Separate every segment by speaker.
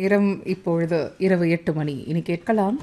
Speaker 1: நேரம் இப்பொழுது இரவு எட்டு மணி இனி கேட்கலாம்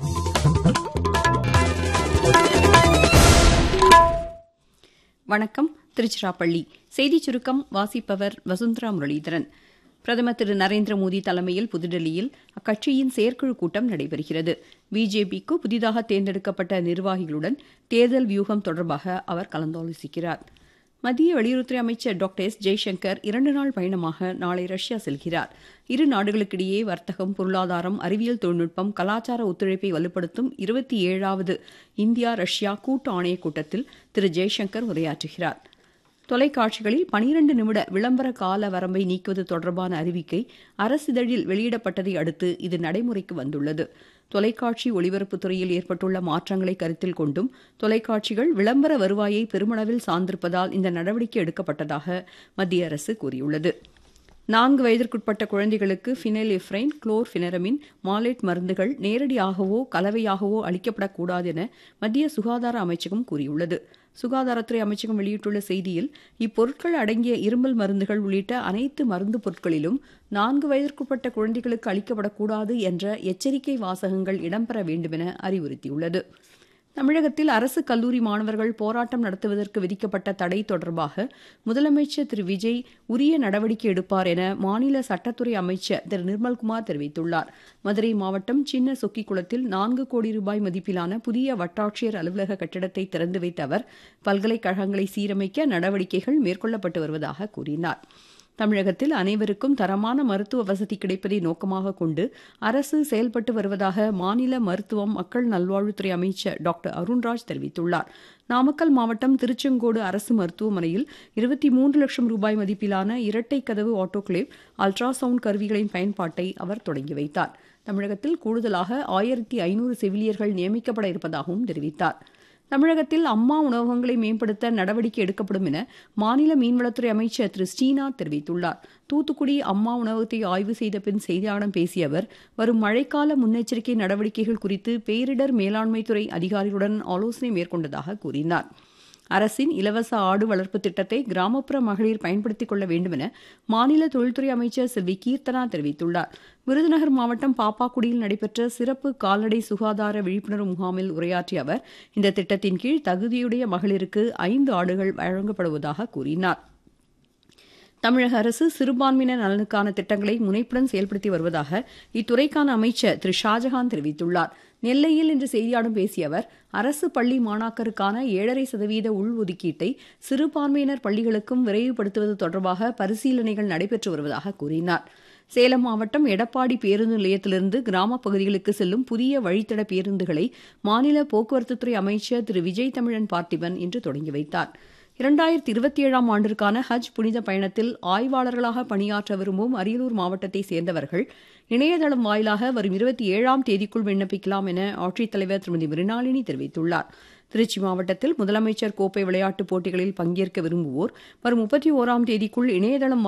Speaker 2: வணக்கம் திருச்சிராப்பள்ளி செய்திச் சுருக்கம் வாசிப்பவர் வசுந்தரா முரளிதரன் பிரதமர் திரு நரேந்திர மோடி தலைமையில் புதுடெல்லியில் அக்கட்சியின் செயற்குழு கூட்டம் நடைபெறுகிறது பிஜேபிக்கு புதிதாக தேர்ந்தெடுக்கப்பட்ட நிர்வாகிகளுடன் தேர்தல் வியூகம் தொடர்பாக அவர் கலந்தாலோசிக்கிறார் மத்திய வெளியுறவுத்துறை அமைச்சர் டாக்டர் எஸ் ஜெய்சங்கர் இரண்டு நாள் பயணமாக நாளை ரஷ்யா செல்கிறார் இரு நாடுகளுக்கிடையே வர்த்தகம் பொருளாதாரம் அறிவியல் தொழில்நுட்பம் கலாச்சார ஒத்துழைப்பை வலுப்படுத்தும் இருபத்தி ஏழாவது இந்தியா ரஷ்யா கூட்டு ஆணையக் கூட்டத்தில் திரு ஜெய்சங்கர் உரையாற்றுகிறார் தொலைக்காட்சிகளில் பனிரண்டு நிமிட விளம்பர கால வரம்பை நீக்குவது தொடர்பான அறிவிக்கை அரசிதழில் வெளியிடப்பட்டதை அடுத்து இது நடைமுறைக்கு வந்துள்ளது தொலைக்காட்சி ஒளிபரப்புத் துறையில் ஏற்பட்டுள்ள மாற்றங்களை கருத்தில் கொண்டும் தொலைக்காட்சிகள் விளம்பர வருவாயை பெருமளவில் சார்ந்திருப்பதால் இந்த நடவடிக்கை எடுக்கப்பட்டதாக மத்திய அரசு கூறியுள்ளது நான்கு வயதிற்குட்பட்ட குழந்தைகளுக்கு ஃபினைல் எஃப்ரைன் குளோர் ஃபினரமின் மாலேட் மருந்துகள் நேரடியாகவோ கலவையாகவோ அளிக்கப்படக்கூடாது என மத்திய சுகாதார அமைச்சகம் கூறியுள்ளது சுகாதாரத்துறை அமைச்சகம் வெளியிட்டுள்ள செய்தியில் இப்பொருட்கள் அடங்கிய இருமல் மருந்துகள் உள்ளிட்ட அனைத்து மருந்து பொருட்களிலும் நான்கு வயதிற்குட்பட்ட குழந்தைகளுக்கு அளிக்கப்படக்கூடாது என்ற எச்சரிக்கை வாசகங்கள் இடம்பெற வேண்டுமென அறிவுறுத்தியுள்ளது தமிழகத்தில் அரசு கல்லூரி மாணவர்கள் போராட்டம் நடத்துவதற்கு விதிக்கப்பட்ட தடை தொடர்பாக முதலமைச்சர் திரு விஜய் உரிய நடவடிக்கை எடுப்பார் என மாநில சட்டத்துறை அமைச்சர் திரு நிர்மல்குமார் தெரிவித்துள்ளார் மதுரை மாவட்டம் சின்ன சொக்கிக்குளத்தில் நான்கு கோடி ரூபாய் மதிப்பிலான புதிய வட்டாட்சியர் அலுவலக கட்டிடத்தை திறந்து வைத்த அவர் பல்கலைக்கழகங்களை சீரமைக்க நடவடிக்கைகள் மேற்கொள்ளப்பட்டு வருவதாக கூறினார் தமிழகத்தில் அனைவருக்கும் தரமான மருத்துவ வசதி கிடைப்பதை நோக்கமாக கொண்டு அரசு செயல்பட்டு வருவதாக மாநில மருத்துவம் மக்கள் நல்வாழ்வுத்துறை அமைச்சர் டாக்டர் அருண்ராஜ் தெரிவித்துள்ளார் நாமக்கல் மாவட்டம் திருச்செங்கோடு அரசு மருத்துவமனையில் இருபத்தி மூன்று லட்சம் ரூபாய் மதிப்பிலான இரட்டை கதவு ஆட்டோக்ளேவ் அல்ட்ராசவுண்ட் கருவிகளின் பயன்பாட்டை அவர் தொடங்கி வைத்தார் தமிழகத்தில் கூடுதலாக ஆயிரத்தி ஐநூறு செவிலியர்கள் நியமிக்கப்பட இருப்பதாகவும் தெரிவித்தார் தமிழகத்தில் அம்மா உணவகங்களை மேம்படுத்த நடவடிக்கை எடுக்கப்படும் என மாநில மீன்வளத்துறை அமைச்சர் திரு ஸ்ரீநாத் தெரிவித்துள்ளார் தூத்துக்குடி அம்மா உணவகத்தை ஆய்வு செய்த பின் செய்தியாளர்களிடம் பேசிய அவர் வரும் மழைக்கால முன்னெச்சரிக்கை நடவடிக்கைகள் குறித்து பேரிடர் மேலாண்மைத்துறை அதிகாரிகளுடன் ஆலோசனை மேற்கொண்டதாக கூறினார் அரசின் இலவச ஆடு வளர்ப்பு திட்டத்தை கிராமப்புற மகளிர் பயன்படுத்திக் கொள்ள வேண்டும் என மாநில தொழில்துறை அமைச்சர் செல்வி கீர்த்தனா தெரிவித்துள்ளார் விருதுநகர் மாவட்டம் பாப்பாக்குடியில் நடைபெற்ற சிறப்பு கால்நடை சுகாதார விழிப்புணர்வு முகாமில் உரையாற்றிய அவர் இந்த திட்டத்தின் கீழ் தகுதியுடைய மகளிருக்கு ஐந்து ஆடுகள் வழங்கப்படுவதாக கூறினார் தமிழக அரசு சிறுபான்மையினர் நலனுக்கான திட்டங்களை முனைப்புடன் செயல்படுத்தி வருவதாக இத்துறைக்கான அமைச்சர் திரு ஷாஜஹான் தெரிவித்துள்ளார் நெல்லையில் இன்று செய்தியாளர்களிடம் பேசிய அவர் அரசு பள்ளி மாணாக்கருக்கான ஏழரை சதவீத உள்ஒதுக்கீட்டை சிறுபான்மையினர் பள்ளிகளுக்கும் விரைவுபடுத்துவது தொடர்பாக பரிசீலனைகள் நடைபெற்று வருவதாக கூறினார் சேலம் மாவட்டம் எடப்பாடி பேருந்து நிலையத்திலிருந்து கிராமப் பகுதிகளுக்கு செல்லும் புதிய வழித்தட பேருந்துகளை மாநில போக்குவரத்துத்துறை அமைச்சர் திரு விஜய் தமிழன் பார்த்திபன் இன்று தொடங்கி வைத்தார் இரண்டாயிரத்தி இருபத்தி ஏழாம் ஆண்டிற்கான ஹஜ் புனித பயணத்தில் ஆய்வாளர்களாக பணியாற்ற விரும்பும் அரியலூர் மாவட்டத்தைச் சேர்ந்தவர்கள் இணையதளம் வாயிலாக வரும் இருபத்தி ஏழாம் தேதிக்குள் விண்ணப்பிக்கலாம் என ஆட்சித்தலைவர் திருமதி மிருணாளினி தெரிவித்துள்ளார் திருச்சி மாவட்டத்தில் முதலமைச்சர் கோப்பை விளையாட்டுப் போட்டிகளில் பங்கேற்க விரும்புவோர் வரும் முப்பத்தி ஓராம் தேதிக்குள் இணையதளம்